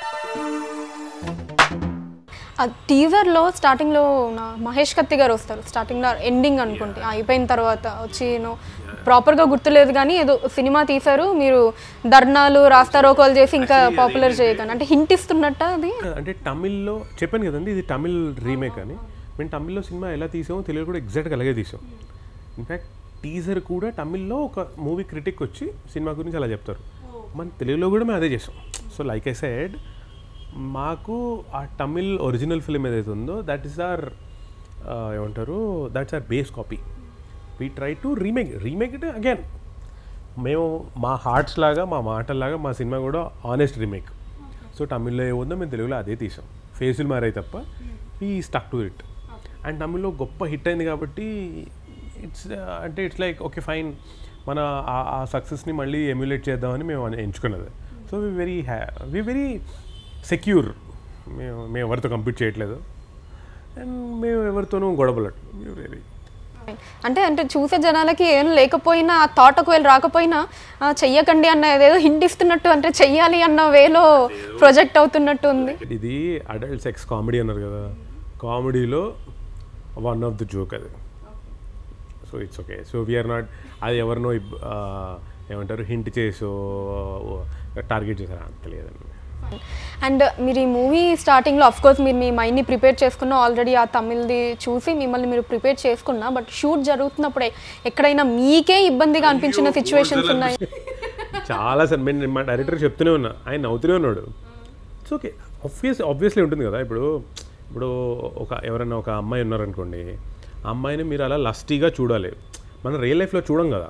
ఆ టీజర్లో స్టార్టింగ్లో నా మహేష్ కత్తి గారు వస్తారు స్టార్టింగ్లో ఎండింగ్ అనుకుంటే అయిపోయిన తర్వాత వచ్చి నేను ప్రాపర్గా గుర్తులేదు కానీ ఏదో సినిమా తీశారు మీరు ధర్నాలు రాస్తారోకోలు చేసి ఇంకా పాపులర్ చేయగానే అంటే హింట్ ఇస్తున్నట్ట అది అంటే తమిళ్లో చెప్పాను కదండి ఇది తమిళ్ రీమేక్ అని మేము తమిళ్లో సినిమా ఎలా తీసామో తెలుగు కూడా ఎగ్జాక్ట్గా అలాగే తీసాం ఇన్ఫ్యాక్ట్ టీజర్ కూడా తమిళ్లో ఒక మూవీ క్రిటిక్ వచ్చి సినిమా గురించి అలా చెప్తారు మన తెలుగులో కూడా మేము అదే చేసాం సో లైక్ ఐ సైడ్ మాకు ఆ తమిళ్ ఒరిజినల్ ఫిలిం ఏదైతే ఉందో దట్ ఈస్ ఆర్ ఏమంటారు that's or base copy we try to remake remake it again మేము మా హార్ట్స్ లాగా మా మాటల్లాగా మా సినిమా కూడా ఆనెస్ట్ రీమేక్ సో తమిళ్లో ఏముందో మేము తెలుగులో అదే తీసాం ఫేసులు మారాయి తప్ప ఈ స్టక్ టు ఇట్ అండ్ తమిళ్లో గొప్ప హిట్ అయింది కాబట్టి ఇట్స్ అంటే ఇట్స్ లైక్ ఓకే ఫైన్ మన ఆ- ఆ సక్సెస్ని మళ్ళీ ఎమ్యులేట్ చేద్దామని మేము అను- ఎంచుకున్నది సో వి వెరీ హ్యా వి వెరీ సెక్యూర్ మేము మేము ఎవరితో కంప్లీట్ చేయట్లేదు అండ్ మేము ఎవరితోనూ గొడవలట్లేదు వి వెరీ అంటే అంటే చూసే జనాలకి ఏం లేకపోయినా ఆ థాట్ ఒకవేళ రాకపోయినా ఆ, చెయ్యకండి అన్న ఏదేదో హింట్ ఇస్తున్నట్టు అంటే చెయ్యాలి అన్న వేలో ప్రొజెక్ట్ అవుతున్నట్టు ఉంది ఇది అడల్ట్ సెక్స్ కామెడీ అన్నారు కదా కామెడీలో వన్ ఆఫ్ ది జోక్ అది so it's okay so we are not అది ఎవరినో ఇబ్- ఆ, ఏమంటారు హింట్ చేసో టార్గెట్ చేశారా అంత లేదండి అండ్ మీరు ఈ మూవీ స్టార్టింగ్లో అఫ్ కోర్స్ మీరు మీ మైండ్ని ప్రిపేర్ చేసుకున్న ఆల్రెడీ ఆ తమిళ్ది చూసి మిమ్మల్ని మీరు ప్రిపేర్ చేసుకున్నా బట్ షూట్ జరుగుతున్నప్పుడే ఎక్కడైనా మీకే ఇబ్బందిగా అనిపించిన సిచ్యువేషన్స్ ఉన్నాయి చాలా సార్ నేను మా డైరెక్టర్ చెప్తూనే ఉన్నా ఆయన నవ్వుతూనే ఉన్నాడు ఇట్స్ ఓకే ఆబ్వియస్ ఆబ్వియస్లీ ఉంటుంది కదా ఇప్పుడు ఇప్పుడు ఒక ఎవరైనా ఒక అమ్మాయి ఉన్నారనుకోండి ఆ అమ్మాయిని మీరు అలా లస్టీగా చూడాలి మనం రియల్ లైఫ్లో చూడం కదా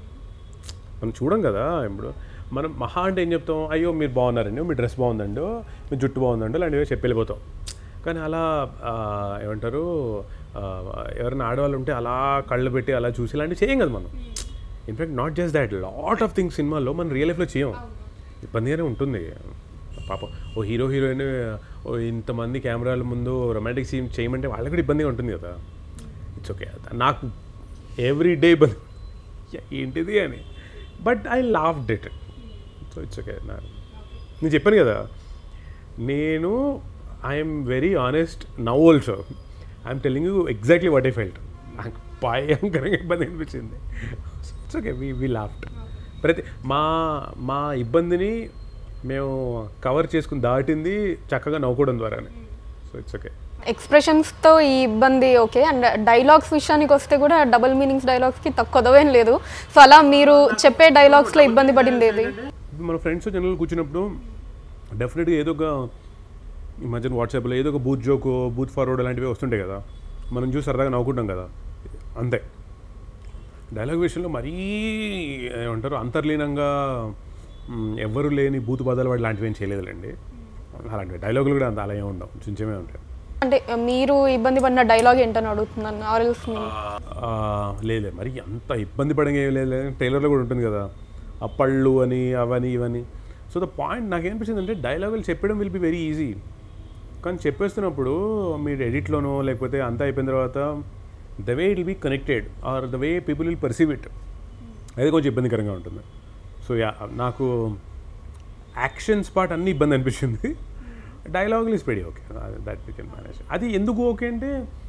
మనం చూడం కదా ఇప్పుడు మనం మహా అంటే ఏం చెప్తాం అయ్యో మీరు బాగున్నారండి మీ డ్రెస్ బాగుందండి మీ జుట్టు బాగుందండి లాంటివి చెప్పి వెళ్ళిపోతాం కానీ అలా ఆ, ఏమంటారు ఆ, ఎవరైనా ఆడవాళ్ళు ఉంటే అలా కళ్ళు పెట్టి అలా చూసి ఇలాంటివి చేయం కదా మనం in fact not just that lot of things సినిమాల్లో మనం రియల్ లైఫ్లో చేయం ఇబ్బందిగానే ఉంటుంది పాపం ఓ హీరో హీరోయిన్ ఓ ఇంతమంది కెమెరాల ముందు రొమాంటిక్ సీన్ చేయమంటే వాళ్ళకి కూడా ఇబ్బందిగా ఉంటుంది కదా ఇట్స్ ఓకే నాకు ఎవ్రీ డే ఇబ్బంది "యా, ఏంటిది అని but I love that so it's okay నా నేను చెప్పాను కదా నేను I'm very honest now also I'm telling you exactly what I felt నాకు భయంకరంగా ఇబ్బంది అనిపించింది it's okay we we laughed ప్రతి మా మా ఇబ్బందిని మేము కవర్ చేసుకుని దాటింది చక్కగా నవ్వుకోవడం ద్వారానే సో ఇట్స్ ఓకే ఎక్స్ప్రెషన్స్తో ఈ ఇబ్బంది ఓకే అండ్ డైలాగ్స్ విషయానికి వస్తే కూడా డబుల్ మీనింగ్స్ డైలాగ్స్కి తక్కువదేం లేదు సో అలా మీరు చెప్పే డైలాగ్స్లో ఇబ్బంది పడింది ఏది ఇప్పుడు మన ఫ్రెండ్స్ జనరల్ కూర్చున్నప్పుడు డెఫినెట్గా ఏదో ఒక ఈ మధ్యన వాట్సాప్లో ఏదో ఒక బూత్ జోక్ బూత్ ఫార్వర్డ్ అలాంటివి వస్తుంటాయి కదా మనం చూసి సరదాగా నవ్వుకుంటాం కదా అంతే డైలాగ్ విషయంలో మరీ ఏమంటారు అంతర్లీనంగా మ్, ఎవ్వరు లేని బూత్ బాధలు వాడు లాంటివి ఏం చేయలేదులేండి అలాంటివి డైలాగులు కూడా అంత అలా ఏమి ఉండవు చించమే ఉంటాయి అంటే మీరు ఇబ్బంది పడిన డైలాగ్ ఏంటని అడుగుతున్నాను ఆర్ఎల్స్ ఆ, లేదు మరి అంత ఇబ్బంది పడగా ఏం లేదు ట్రైలర్లో కూడా ఉంటుంది కదా ఆ పళ్ళు అని అవని ఇవని సో ద పాయింట్ నాకేమనిపించింది అంటే డైలాగులు చెప్పడం విల్ బి వెరీ ఈజీ కానీ చెప్పేస్తున్నప్పుడు మీరు ఎడిట్లోనో లేకపోతే అంతా అయిపోయిన తర్వాత the way it be connected or the way people will perceive it అది కొంచెం ఇబ్బందికరంగా ఉంటుంది సో యా నాకు యాక్షన్స్ పార్ట్ అన్ని ఇబ్బంది అనిపించింది డైలాగులు ఇస్ పెడి okay that we can manage అది ఎందుకు ఓకే అంటే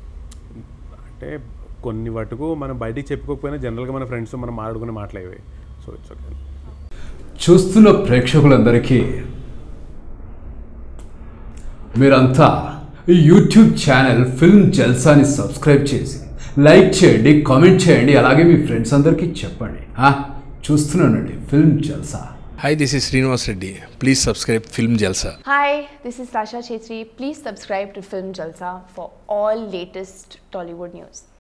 అంటే కొన్ని వాటికు మనం బయటికి చెప్పుకోకపోయినా జనరల్గా మన ఫ్రెండ్స్ మనం మాట్లాడుకునే మాట్లాడేవి సో ఇట్స్ ఓకే చూస్తున్న ప్రేక్షకులందరికీ మీరంతా ఈ యూట్యూబ్ ఛానల్ ఫిల్మ్ జల్సాని సబ్స్క్రైబ్ చేసి లైక్ చేయండి కామెంట్ చేయండి అలాగే మీ ఫ్రెండ్స్ అందరికీ చెప్పండి ఆ, చూస్తున్నానండి film Jalsa Hi, this is Srinivas Reddy. Please subscribe Film Jalsa. Hi, this is Rasha Chetri. Please subscribe to Film Jalsa for all latest Tollywood news.